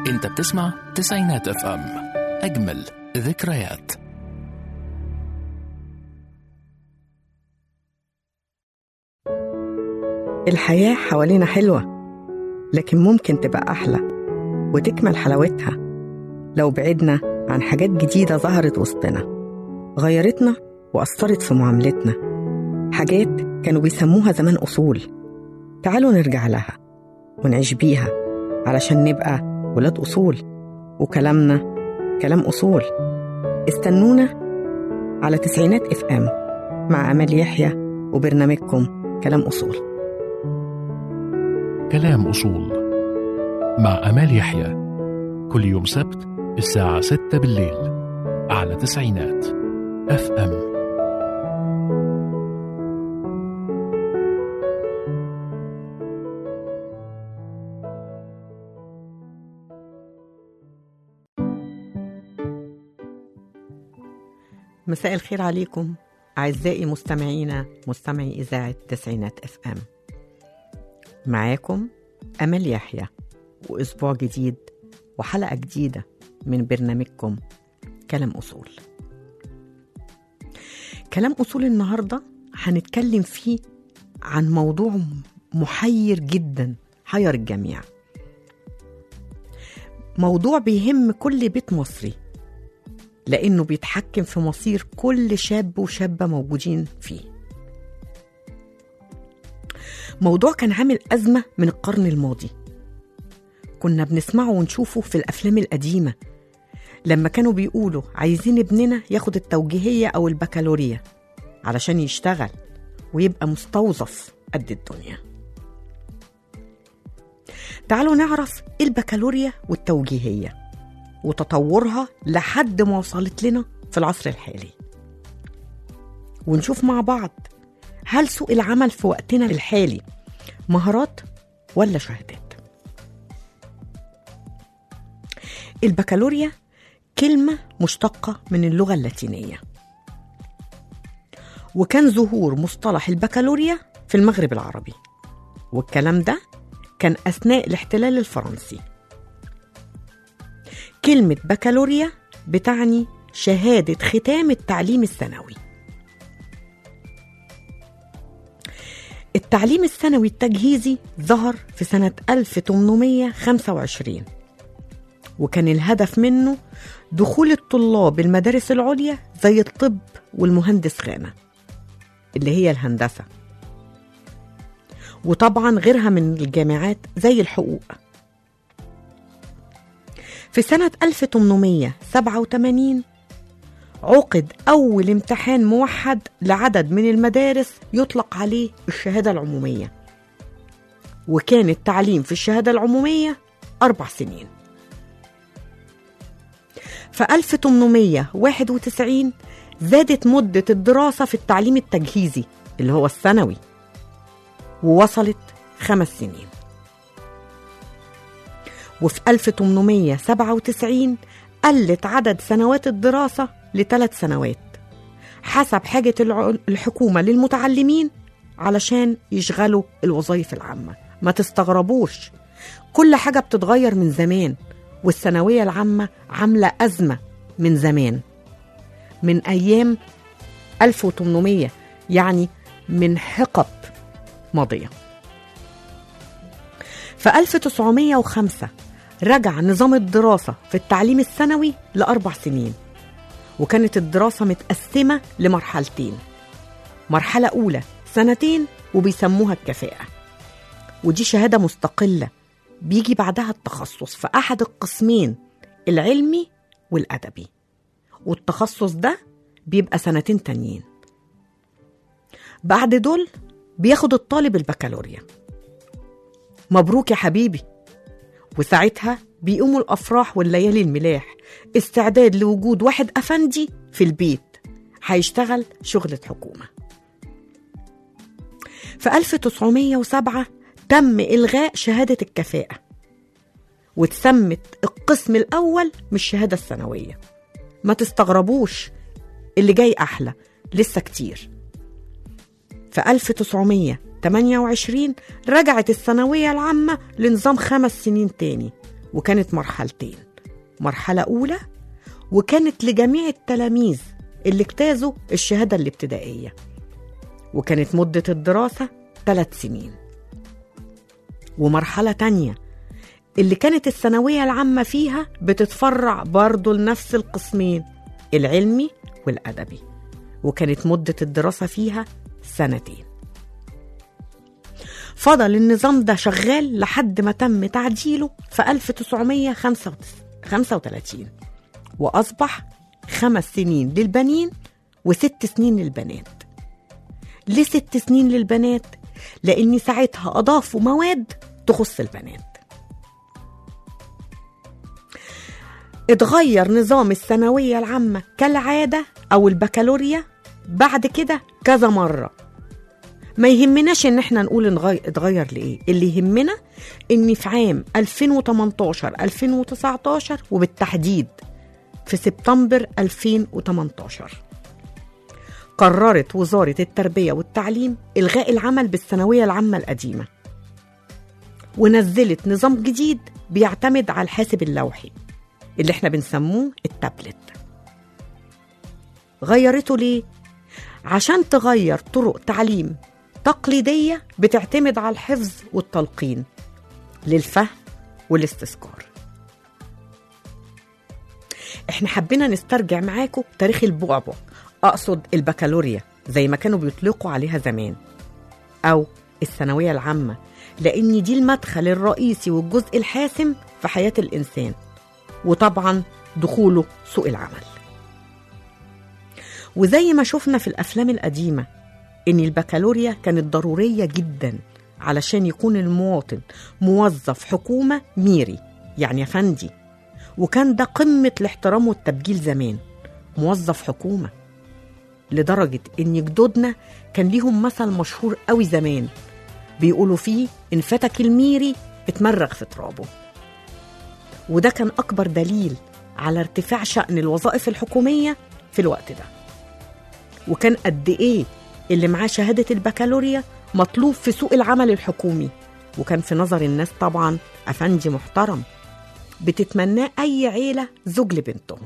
انت بتسمع تسعينات اف ام اجمل ذكريات الحياة حوالينا حلوة لكن ممكن تبقى أحلى وتكمل حلاوتها لو بعدنا عن حاجات جديدة ظهرت وسطنا غيرتنا وأثرت في معاملتنا حاجات كانوا بيسموها زمان أصول تعالوا نرجع لها ونعيش بيها علشان نبقى ولاد أصول وكلامنا كلام أصول استنونا على تسعينات اف ام مع أمال يحيى وبرنامجكم كلام أصول كلام أصول مع أمال يحيى كل يوم سبت الساعة 6 بالليل على تسعينات اف ام مساء الخير عليكم أعزائي مستمعينا مستمعي إذاعة تسعينات اف ام معاكم أمل يحيى وأسبوع جديد وحلقة جديدة من برنامجكم كلام أصول كلام أصول النهاردة هنتكلم فيه عن موضوع محير جدا حير الجميع موضوع بيهم كل بيت مصري لأنه بيتحكم في مصير كل شاب وشابة موجودين فيه موضوع كان عامل أزمة من القرن الماضي كنا بنسمعه ونشوفه في الأفلام القديمة لما كانوا بيقولوا عايزين ابننا ياخد التوجيهية أو البكالوريا علشان يشتغل ويبقى مستوظف قد الدنيا تعالوا نعرف إيه البكالوريا والتوجيهيه وتطورها لحد ما وصلت لنا في العصر الحالي ونشوف مع بعض هل سوق العمل في وقتنا الحالي مهارات ولا شهادات البكالوريا كلمة مشتقة من اللغة اللاتينية وكان ظهور مصطلح البكالوريا في المغرب العربي والكلام ده كان أثناء الاحتلال الفرنسي كلمة بكالوريا بتعني شهادة ختام التعليم الثانوي التعليم الثانوي التجهيزي ظهر في سنة 1825 وكان الهدف منه دخول الطلاب المدارس العليا زي الطب والمهندس خانة اللي هي الهندسة وطبعا غيرها من الجامعات زي الحقوق في سنة 1887 عقد أول امتحان موحد لعدد من المدارس يطلق عليه الشهادة العمومية وكان التعليم في الشهادة العمومية أربع سنين في 1891 زادت مدة الدراسة في التعليم التجهيزي اللي هو الثانوي ووصلت خمس سنين وفي 1897 قلت عدد سنوات الدراسة لثلاث سنوات حسب حاجة الحكومة للمتعلمين علشان يشغلوا الوظائف العامة ما تستغربوش كل حاجة بتتغير من زمان والثانوية العامة عاملة أزمة من زمان من أيام 1800 يعني من حقب ماضية في 1905 رجع نظام الدراسة في التعليم الثانوي لأربع سنين وكانت الدراسة متقسمة لمرحلتين مرحلة أولى سنتين وبيسموها الكفاءة ودي شهادة مستقلة بيجي بعدها التخصص في أحد القسمين العلمي والأدبي والتخصص ده بيبقى سنتين تانيين بعد دول بياخد الطالب البكالوريا مبروك يا حبيبي وساعتها بيقوموا الأفراح والليالي الملاح استعداد لوجود واحد أفندي في البيت هيشتغل شغلة حكومة في 1907 تم إلغاء شهادة الكفاءة واتسمت القسم الأول من الشهادة الثانوية ما تستغربوش اللي جاي أحلى لسه كتير في 1928 رجعت الثانوية العامة لنظام خمس سنين تاني وكانت مرحلتين مرحلة أولى وكانت لجميع التلاميذ اللي اجتازوا الشهادة الابتدائية وكانت مدة الدراسة ثلاث سنين ومرحلة تانية اللي كانت الثانوية العامة فيها بتتفرع برضه لنفس القسمين العلمي والأدبي وكانت مدة الدراسة فيها سنتين فضل النظام ده شغال لحد ما تم تعديله في 1935 وأصبح خمس سنين للبنين وست سنين للبنات ليه ست سنين للبنات؟ لأن ساعتها أضافوا مواد تخص البنات اتغير نظام الثانوية العامة كالعادة أو البكالوريا بعد كده كذا مرة ما يهمناش ان احنا نقول نغير اتغير لايه اللي يهمنا ان في عام 2018 2019 وبالتحديد في سبتمبر 2018 قررت وزارة التربية والتعليم إلغاء العمل بالثانوية العامة القديمة ونزلت نظام جديد بيعتمد على الحاسب اللوحي اللي احنا بنسموه التابلت غيرته ليه؟ عشان تغير طرق تعليم تقليدية بتعتمد على الحفظ والتلقين للفهم والاستذكار احنا حبينا نسترجع معاكم تاريخ البعبع اقصد البكالوريا زي ما كانوا بيطلقوا عليها زمان او الثانويه العامه لان دي المدخل الرئيسي والجزء الحاسم في حياه الانسان وطبعا دخوله سوق العمل وزي ما شفنا في الافلام القديمه ان البكالوريا كانت ضروريه جدا علشان يكون المواطن موظف حكومه ميري يعني يا فندي وكان ده قمه الاحترام والتبجيل زمان موظف حكومه لدرجه ان جدودنا كان ليهم مثل مشهور قوي زمان بيقولوا فيه ان فتك الميري اتمرغ في ترابه وده كان اكبر دليل على ارتفاع شأن الوظائف الحكوميه في الوقت ده وكان قد ايه اللي معاه شهاده البكالوريا مطلوب في سوق العمل الحكومي وكان في نظر الناس طبعا افندي محترم بتتمناه اي عيله زوج لبنتهم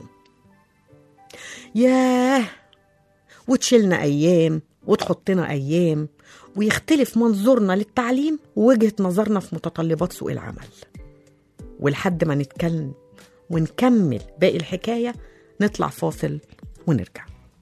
ياه وتشيلنا ايام وتحطنا ايام ويختلف منظورنا للتعليم ووجهه نظرنا في متطلبات سوق العمل ولحد ما نتكلم ونكمل باقي الحكايه نطلع فاصل ونرجع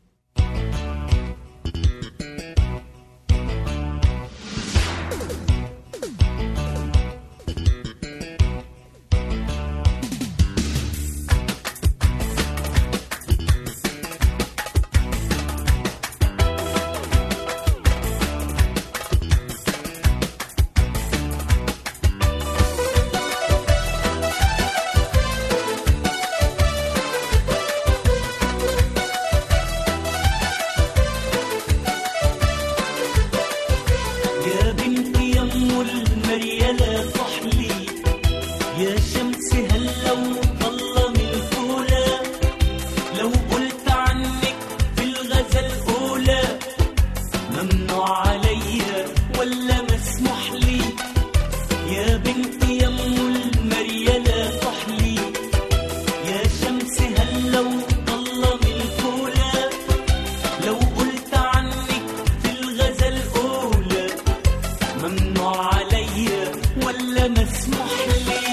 يا بنتي يا ام المريالة صحلي يا شمس هلا وطلة من الفولة لو قلت عنك في الغزل أولى ممنوع عليا ولا مسموح لي يا بنتي يا ام المريالة صحلي يا شمس هلا وطلة من الفولة لو قلت عنك في الغزل أولى ممنوع عليا ولا مسموح لي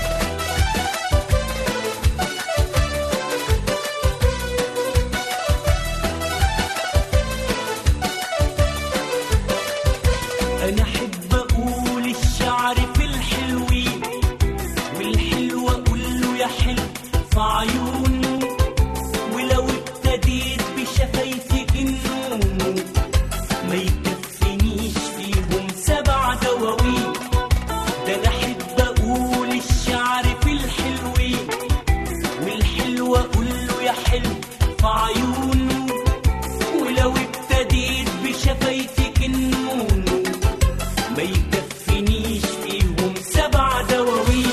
انا احب اقول الشعر في الحلوين والحلو اقول له يا حلو في عيونه ولو ابتديت بشفايفك النوم ما يكفينيش فيهم سبع دواوين ده انا احب اقول الشعر في الحلوين والحلو اقول له يا حلو في عيونه ولو ابتديت بشفايفك النوم ما يكفينيش فيهم سبع دواوين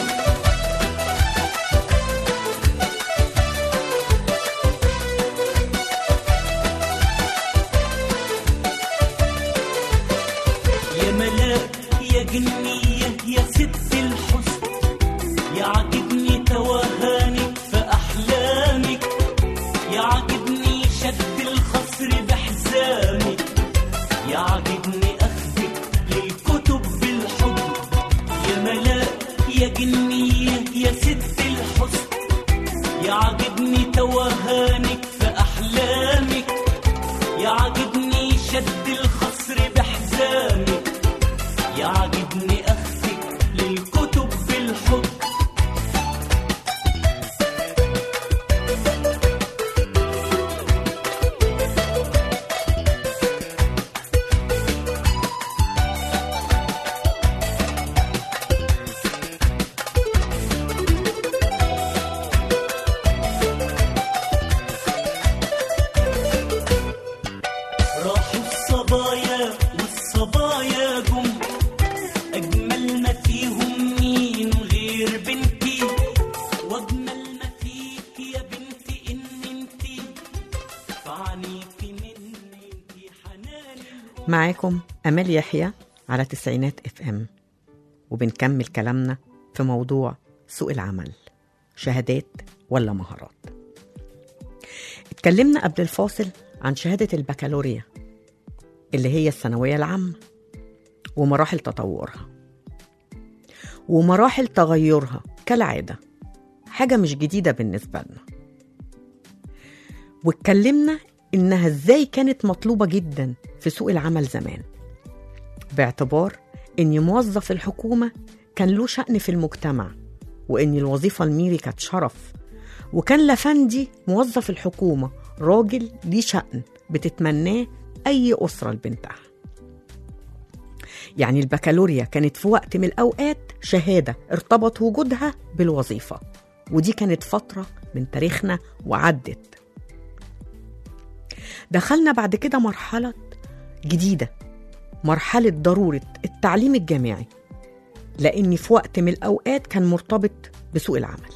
يا ملاك يا جنية يا ست الحسن يعجبني عجبني أخفك للكتب بالحب راحوا الصبايا والصبايا جم أجمل ما فيهم مين غير بنتي وأجمل ما فيك يا بنتي إن انتي فعنيكي مني انتي حنان الأم معاكم أمال يحيى على تسعينات اف ام وبنكمل كلامنا في موضوع سوق العمل شهادات ولا مهارات اتكلمنا قبل الفاصل عن شهادة البكالوريا اللي هي الثانوية العامة ومراحل تطورها ومراحل تغيرها كالعادة حاجة مش جديدة بالنسبة لنا واتكلمنا إنها إزاي كانت مطلوبة جدا في سوق العمل زمان باعتبار إن موظف الحكومة كان له شأن في المجتمع وإن الوظيفة الميري كانت شرف وكان لفندي موظف الحكومة راجل ليه شأن بتتمناه أي أسرة لبنتها يعني البكالوريا كانت في وقت من الأوقات شهادة ارتبط وجودها بالوظيفة ودي كانت فترة من تاريخنا وعدت دخلنا بعد كده مرحلة جديدة مرحلة ضرورة التعليم الجامعي لأن في وقت من الأوقات كان مرتبط بسوق العمل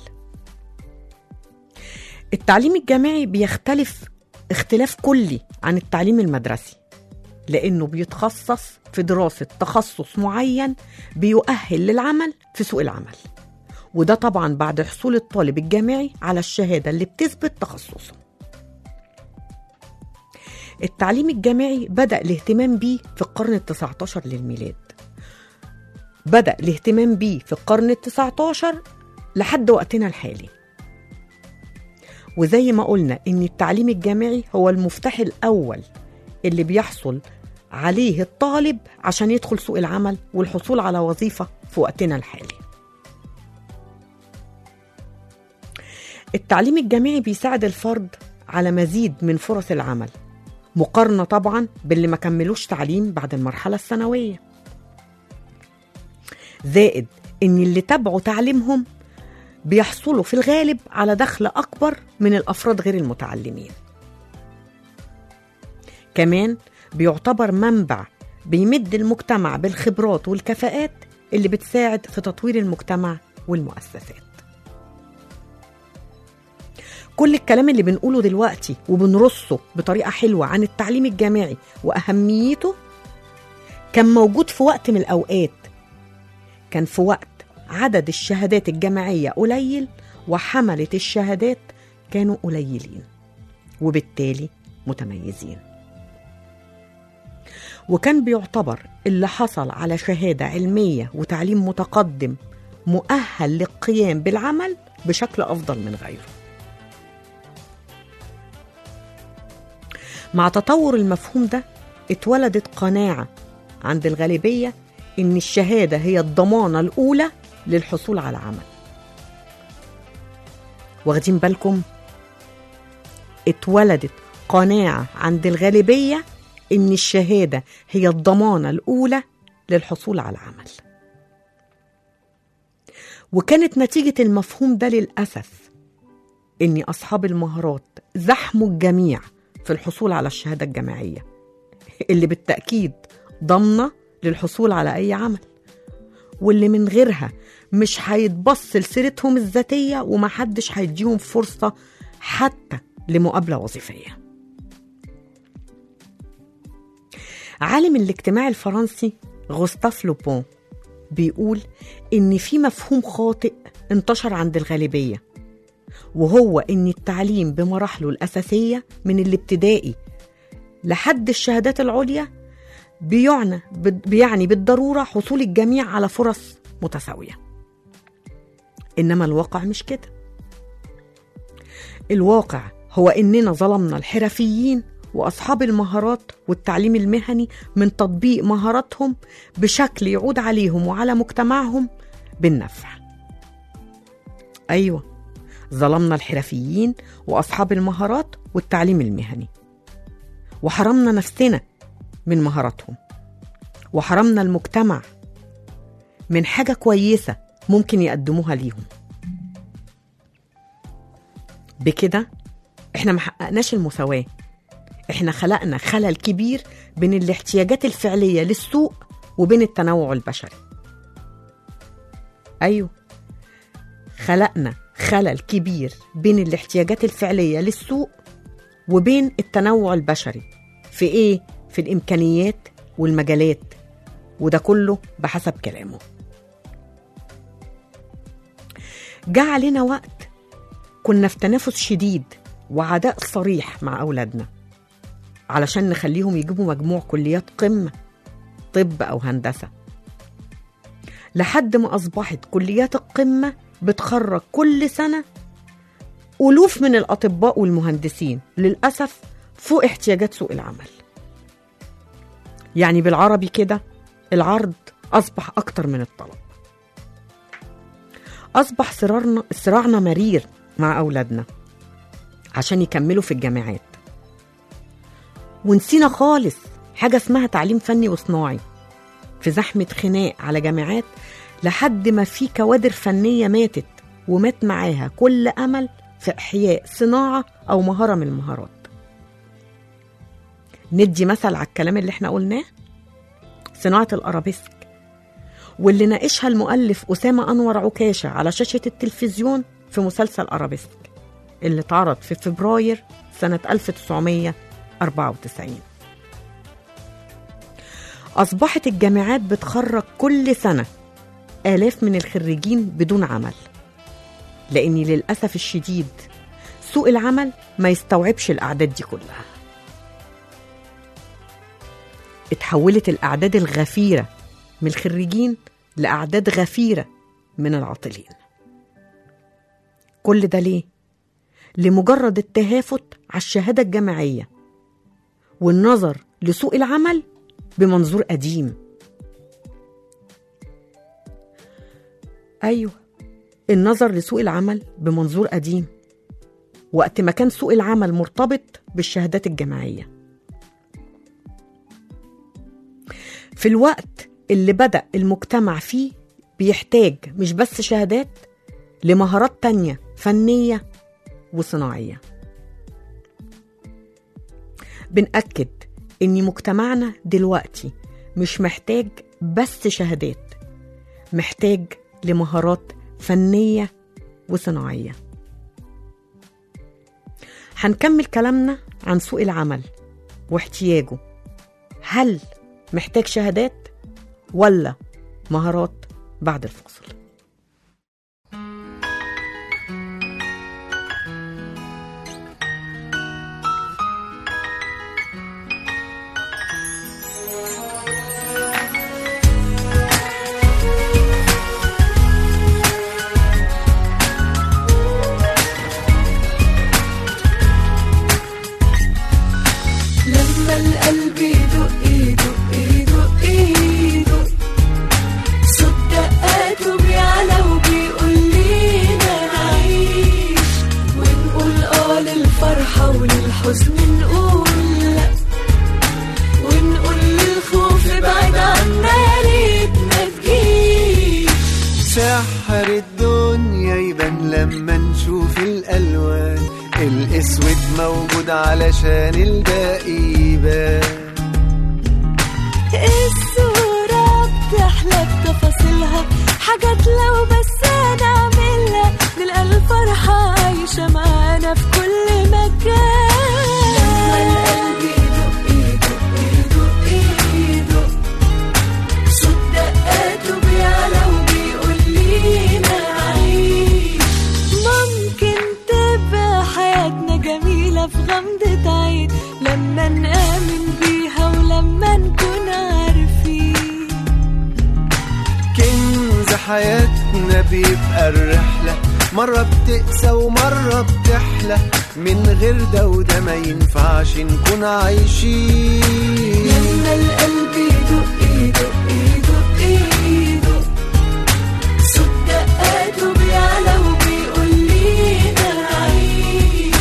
التعليم الجامعي بيختلف اختلاف كلي عن التعليم المدرسي لأنه بيتخصص في دراسة تخصص معين بيؤهل للعمل في سوق العمل وده طبعا بعد حصول الطالب الجامعي على الشهادة اللي بتثبت تخصصه التعليم الجامعي بدأ الاهتمام بيه في القرن التسعة عشر للميلاد بدأ الاهتمام بيه في القرن التسعة عشر لحد وقتنا الحالي وزي ما قلنا إن التعليم الجامعي هو المفتاح الأول اللي بيحصل عليه الطالب عشان يدخل سوق العمل والحصول على وظيفة في وقتنا الحالي التعليم الجامعي بيساعد الفرد على مزيد من فرص العمل مقارنة طبعا باللي ما كملوش تعليم بعد المرحلة الثانوية زائد إن اللي تابعوا تعليمهم بيحصلوا في الغالب على دخل أكبر من الأفراد غير المتعلمين كمان بيعتبر منبع بيمد المجتمع بالخبرات والكفاءات اللي بتساعد في تطوير المجتمع والمؤسسات كل الكلام اللي بنقوله دلوقتي وبنرصه بطريقة حلوة عن التعليم الجامعي وأهميته كان موجود في وقت من الأوقات كان في وقت عدد الشهادات الجامعية قليل وحملة الشهادات كانوا قليلين وبالتالي متميزين وكان بيعتبر اللي حصل على شهادة علمية وتعليم متقدم مؤهل للقيام بالعمل بشكل أفضل من غيره مع تطور المفهوم ده اتولدت قناعة عند الغالبية إن الشهادة هي الضمانة الأولى للحصول على عمل واخدين بالكم اتولدت قناعة عند الغالبية إن الشهادة هي الضمانة الأولى للحصول على عمل وكانت نتيجة المفهوم ده للأسف إن أصحاب المهارات زحموا الجميع في الحصول على الشهادة الجامعية اللي بالتأكيد ضامنة للحصول على أي عمل واللي من غيرها مش هيتبص لسيرتهم الذاتية ومحدش هيديهم فرصة حتى لمقابلة وظيفية عالم الاجتماع الفرنسي غوستاف لوبون بيقول إن في مفهوم خاطئ انتشر عند الغالبية وهو إن التعليم بمراحله الأساسية من الابتدائي لحد الشهادات العليا بيعنى بيعني بالضرورة حصول الجميع على فرص متساوية إنما الواقع مش كده الواقع هو إننا ظلمنا الحرفيين وأصحاب المهارات والتعليم المهني من تطبيق مهاراتهم بشكل يعود عليهم وعلى مجتمعهم بالنفع أيوة ظلمنا الحرفيين وأصحاب المهارات والتعليم المهني وحرمنا نفسنا من مهاراتهم وحرمنا المجتمع من حاجة كويسة ممكن يقدموها ليهم بكده احنا محققناش المساواة احنا خلقنا خلل كبير بين الاحتياجات الفعلية للسوق وبين التنوع البشري أيوه خلقنا خلل كبير بين الاحتياجات الفعلية للسوق وبين التنوع البشري في ايه؟ في الإمكانيات والمجالات وده كله بحسب كلامه جاء علينا وقت كنا في تنافس شديد وعداء صريح مع أولادنا علشان نخليهم يجيبوا مجموع كليات قمة طب أو هندسة لحد ما أصبحت كليات القمة بتخرج كل سنة ألوف من الأطباء والمهندسين للأسف فوق احتياجات سوق العمل يعني بالعربي كده العرض أصبح أكتر من الطلب أصبح صراعنا صراعنا مرير مع أولادنا عشان يكملوا في الجامعات ونسينا خالص حاجة اسمها تعليم فني وصناعي في زحمة خناق على جامعات لحد ما في كوادر فنية ماتت ومات معاها كل أمل في إحياء صناعة أو مهارة من المهارات ندي مثل على الكلام اللي احنا قلناه صناعة الأرابيسك واللي ناقشها المؤلف أسامة أنور عكاشة على شاشة التلفزيون في مسلسل أرابيسك اللي اتعرض في فبراير سنة 1994 أصبحت الجامعات بتخرج كل سنة آلاف من الخريجين بدون عمل لأن للأسف الشديد سوق العمل ما يستوعبش الأعداد دي كلها اتحولت الأعداد الغفيرة من الخريجين لأعداد غفيرة من العاطلين كل ده ليه؟ لمجرد التهافت على الشهادة الجامعية والنظر لسوق العمل بمنظور قديم أيوة النظر لسوق العمل بمنظور قديم وقت ما كان سوق العمل مرتبط بالشهادات الجامعية في الوقت اللي بدأ المجتمع فيه بيحتاج مش بس شهادات لمهارات تانية فنية وصناعية بنأكد إن مجتمعنا دلوقتي مش محتاج بس شهادات محتاج لمهارات فنية وصناعية هنكمل كلامنا عن سوق العمل واحتياجه هل محتاج شهادات ولا مهارات بعد الفاصل لما القلب يدق يدق يدق يدق صوت دقاته بيعلى وبيقول لينا نعيش ونقول اه للفرحة وللحزن نقول لا ونقول للخوف ابعد عنا يا ريت ما تجيش سحر الدنيا يبان لما نشوف الألوان الأسود موجود علشان الباقي يبان الصورة بتحلى بتفاصيلها حاجات لو بس نعملها نلقى الفرحة عايشة معانا في كل مكان لما القلب يدق يدق يدق يدق صوت دقاته بيعلى وبيقول لينا عيش ممكن تبقى حياتنا جميلة في غمضة عين لما نآمن بيها ولما نكون عارفين كنز حياتنا بيبقى الرحلة مرة بتقسى ومرة بتحلى من غير ده وده ما ينفعش نكون عايشين لما القلب يدق يدق يدق يدق صوت دقاته بيعلى وبيقول لينا عيش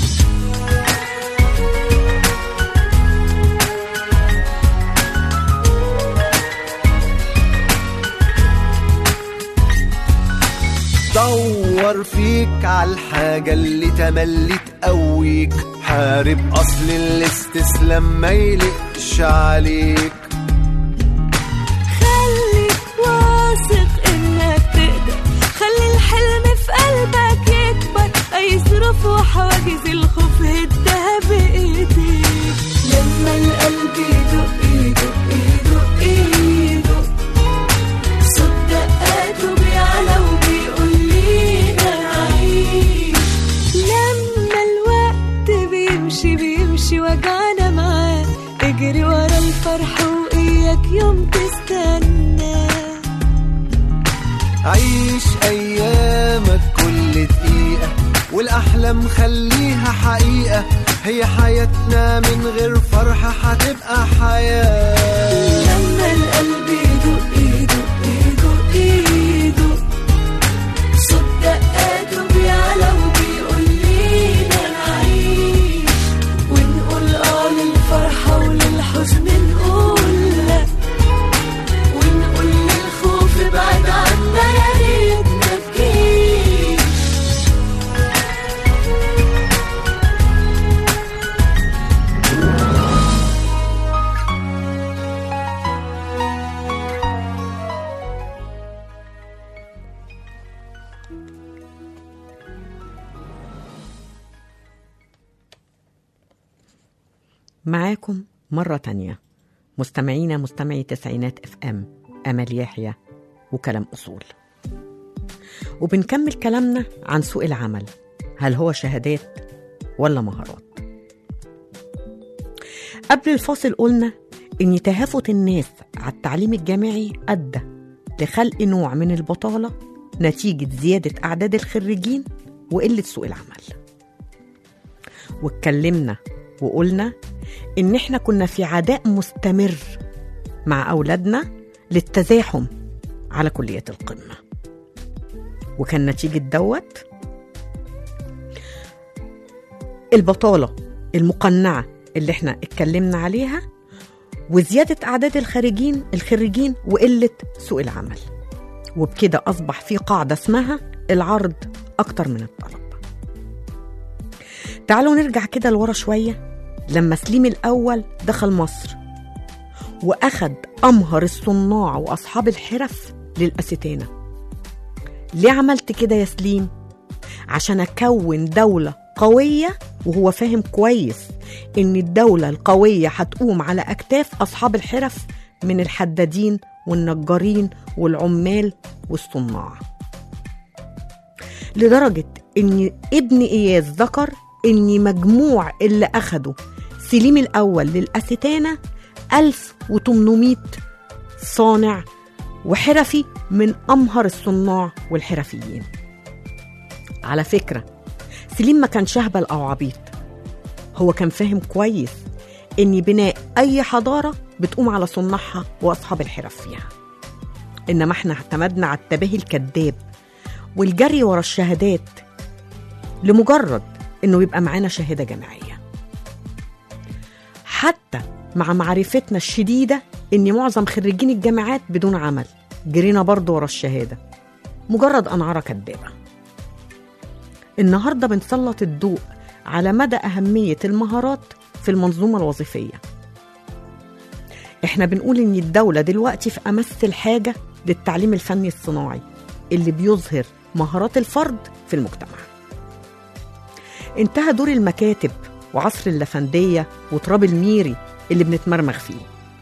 دور فيك على الحاجة اللي تملي تقويك حارب أصل الاستسلام ما يلقش عليك خليك واثق انك تقدر خلي الحلم في قلبك يكبر اي ظروف وحواجز الخوف هدها بايديك لما القلب يدق يدق يدق يدق صوت دقاته بيعلى وبيقول لينا عيش لما الوقت بيمشي بيمشي وجعنا معاه اجري ورا الفرح واياك يوم تستنى عيش أيامك كل دقيقة والأحلام خليها حقيقة هي حياتنا من غير فرحة هتبقى حياة لما القلب يدق يدق يدق يدق صوت دقاته بيعلى وبيقول لينا نعيش ونقول اه للفرحة وللحزن نقول لا ونقول للخوف ابعد عنا يا ريت ما تجيش معاكم مرة تانية مستمعينا مستمعي تسعينات اف ام امل يحيى وكلام اصول وبنكمل كلامنا عن سوق العمل هل هو شهادات ولا مهارات قبل الفاصل قلنا ان تهافت الناس على التعليم الجامعي ادى لخلق نوع من البطاله نتيجه زياده اعداد الخريجين وقله سوق العمل واتكلمنا وقلنا إن إحنا كنا في عداء مستمر مع أولادنا للتزاحم على كلية القمة وكان نتيجة دوت البطالة المقنعة اللي احنا اتكلمنا عليها وزيادة أعداد الخارجين الخريجين وقلة سوق العمل وبكده أصبح في قاعدة اسمها العرض أكتر من الطلب تعالوا نرجع كده لورا شوية لما سليم الأول دخل مصر وأخد أمهر الصناع وأصحاب الحرف للأستانة ليه عملت كده يا سليم؟ عشان أكون دولة قوية وهو فاهم كويس إن الدولة القوية هتقوم على أكتاف أصحاب الحرف من الحدادين والنجارين والعمال والصناع لدرجة إن ابن إياس ذكر إن مجموع اللي أخده سليم الأول للأستانة 1800 صانع وحرفي من أمهر الصناع والحرفيين على فكرة سليم ما كانش أهبل أو عبيط هو كان فاهم كويس إن بناء أي حضارة بتقوم على صناعها وأصحاب الحرف فيها إنما إحنا اعتمدنا على التباهي الكذاب والجري ورا الشهادات لمجرد إنه يبقى معانا شهادة جامعية حتى مع معرفتنا الشديدة إن معظم خريجين الجامعات بدون عمل جرينا برضه ورا الشهادة مجرد أنعارة كدابة النهاردة بنسلط الضوء على مدى أهمية المهارات في المنظومة الوظيفية احنا بنقول ان الدولة دلوقتي في أمس الحاجة للتعليم الفني الصناعي اللي بيظهر مهارات الفرد في المجتمع انتهى دور المكاتب وعصر اللفندية وتراب الميري اللي بنتمرمغ فيه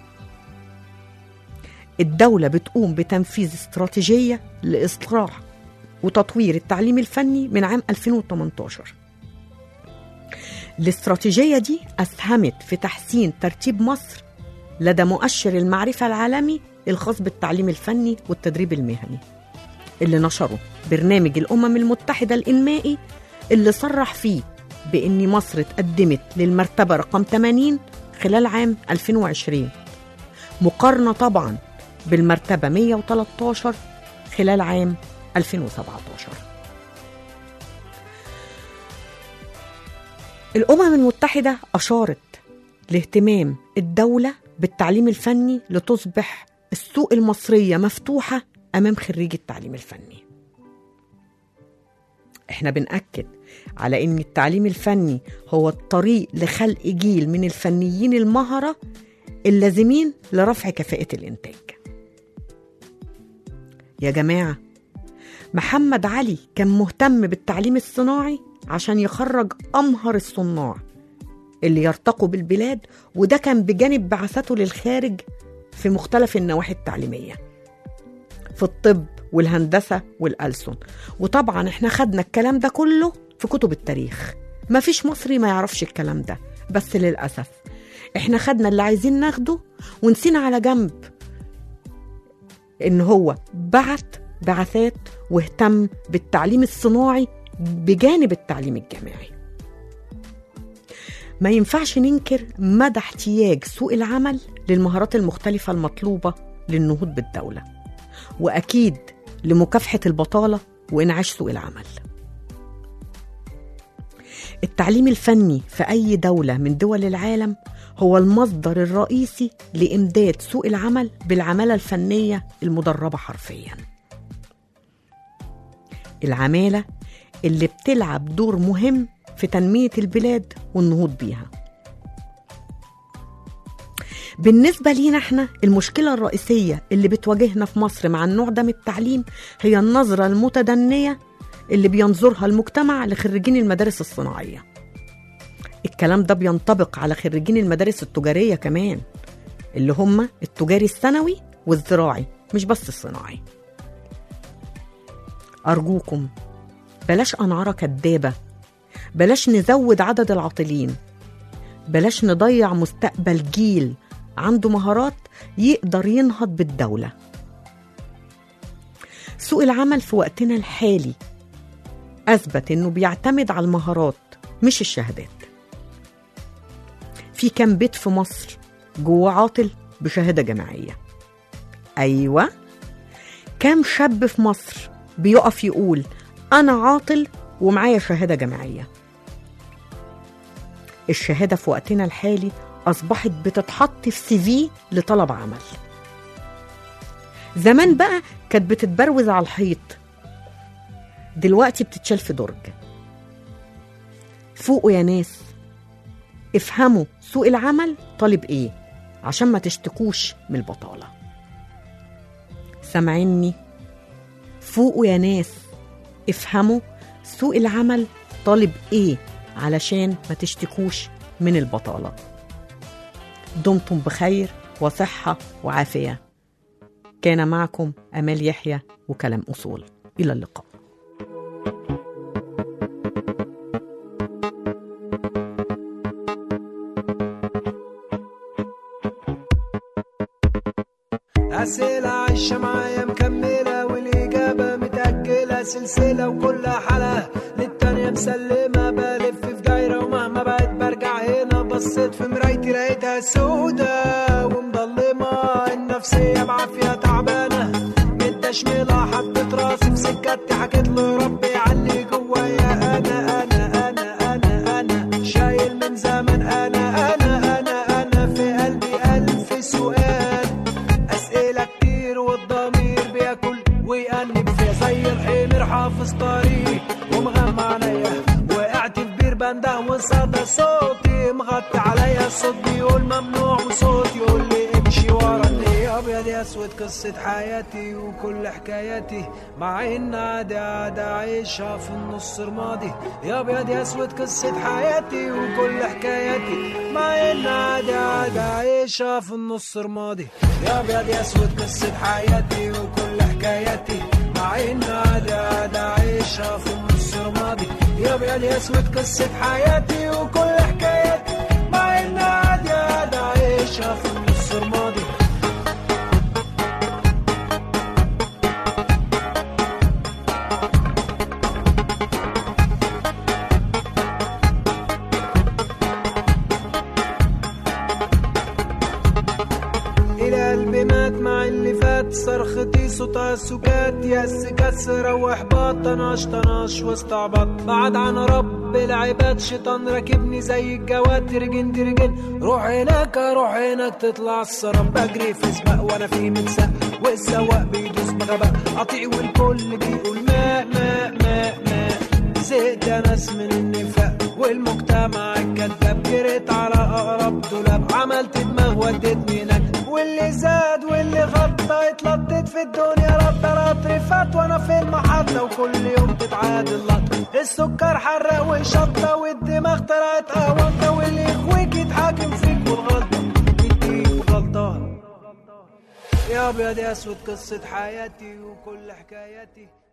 الدولة بتقوم بتنفيذ استراتيجية لإصلاح وتطوير التعليم الفني من عام 2018 الاستراتيجية دي أسهمت في تحسين ترتيب مصر لدى مؤشر المعرفة العالمي الخاص بالتعليم الفني والتدريب المهني اللي نشره برنامج الأمم المتحدة الإنمائي اللي صرح فيه بإن مصر اتقدمت للمرتبة رقم 80 خلال عام 2020 مقارنة طبعا بالمرتبة 113 خلال عام 2017 الأمم المتحدة أشارت لاهتمام الدولة بالتعليم الفني لتصبح السوق المصرية مفتوحة أمام خريجي التعليم الفني احنا بنأكد على ان التعليم الفني هو الطريق لخلق جيل من الفنيين المهرة اللازمين لرفع كفاءة الإنتاج يا جماعة محمد علي كان مهتم بالتعليم الصناعي عشان يخرج أمهر الصناع اللي يرتقوا بالبلاد وده كان بجانب بعثته للخارج في مختلف النواحي التعليمية في الطب والهندسة والألسن وطبعا احنا خدنا الكلام ده كله في كتب التاريخ مفيش مصري ما يعرفش الكلام ده بس للأسف احنا خدنا اللي عايزين ناخده ونسينا على جنب ان هو بعت بعثات واهتم بالتعليم الصناعي بجانب التعليم الجامعي ما ينفعش ننكر مدى احتياج سوق العمل للمهارات المختلفة المطلوبة للنهوض بالدولة وأكيد لمكافحة البطالة وإنعاش سوق العمل التعليم الفني في أي دولة من دول العالم هو المصدر الرئيسي لإمداد سوق العمل بالعمالة الفنية المدربة حرفيا العمالة اللي بتلعب دور مهم في تنمية البلاد والنهوض بيها بالنسبة لينا احنا المشكلة الرئيسية اللي بتواجهنا في مصر مع النوع ده من التعليم هي النظرة المتدنية اللي بينظرها المجتمع لخريجين المدارس الصناعية الكلام ده بينطبق على خريجين المدارس التجارية كمان اللي هم التجاري الثانوي والزراعي مش بس الصناعي أرجوكم بلاش أنعرة كدابة بلاش نزود عدد العاطلين بلاش نضيع مستقبل جيل عنده مهارات يقدر ينهض بالدولة سوق العمل في وقتنا الحالي أثبت إنه بيعتمد على المهارات مش الشهادات في كام بيت في مصر جوه عاطل بشهادة جامعية أيوة كام شاب في مصر بيقف يقول أنا عاطل ومعايا شهادة جامعية الشهادة في وقتنا الحالي أصبحت بتتحط في سي في لطلب عمل زمان بقى كانت بتتبروز على الحيط دلوقتي بتتشال في درج فوقوا يا ناس افهموا سوق العمل طالب ايه عشان ما تشتكوش من البطالة سامعيني فوقوا يا ناس افهموا سوق العمل طالب ايه علشان ما تشتكوش من البطالة دمتم بخير وصحة وعافية كان معكم أمال يحيى وكلام أصول إلى اللقاء أسئلة عايشة معايا مكملة والإجابة متأجلة سلسلة وكل حلقة للتانية مسلمة بلف في دايرة ومهما بقيت برجع هنا بصيت في مرايتي لقيتها سودة ومضلمة النفسية بعافية تعبانة متشملة حطيت راسي في سكتي حكيت له ربي علي جوايا أنا أنا أنا أنا أنا شايل من زمان أنا أنا أنا أنا في قلبي ألف سؤال أسئلة كتير والضمير بياكل ويأنب فيا زي الحمير حافظ طريق ومغمى عينيا وقعت في بير بنده وصدى صوتي مغطي عليا الصوت بيقول ممنوع وصوت يقول لي امشي ورا اللي ابيض يا اسود قصة حياتي وكل حكاياتي مع ان عادي عادي عايشها في النص رمادي يا ابيض يا اسود قصة حياتي وكل حكاياتي مع ان عادي عادي عايشها في النص رمادي يا ابيض يا اسود قصة حياتي وكل حكاياتي مع ان عادي عادي عايشها في النص رمادي يا ابيض يا اسود قصة حياتي وكل حكاياتي مع ان عادي عادي عايشها في النص رمادي سكات يأس كسر واحباط طناش طناش واستعبط بعد عن رب العباد شيطان راكبني زي الجواد ترجن ترجن روح هناك روح هناك تطلع السراب بجري في سباق وانا في متساق والسواق بيدوس بغباء قطيع والكل بيقول ماء ماء ماء ماء زهقت يا ناس من النفاق والمجتمع الكذاب جريت على اقرب دولاب عملت دماغ ودتني هناك واللي زاد واللي غطى اتلطت في الدنيا رد رد فات وانا في المحطة وكل يوم تتعاد اللط السكر حرق وشطة والدماغ طلعت قهوة واللي يخويك يتحاكم فيك والغلطة يديك غلطان يا ابيض يا اسود قصة حياتي وكل حكاياتي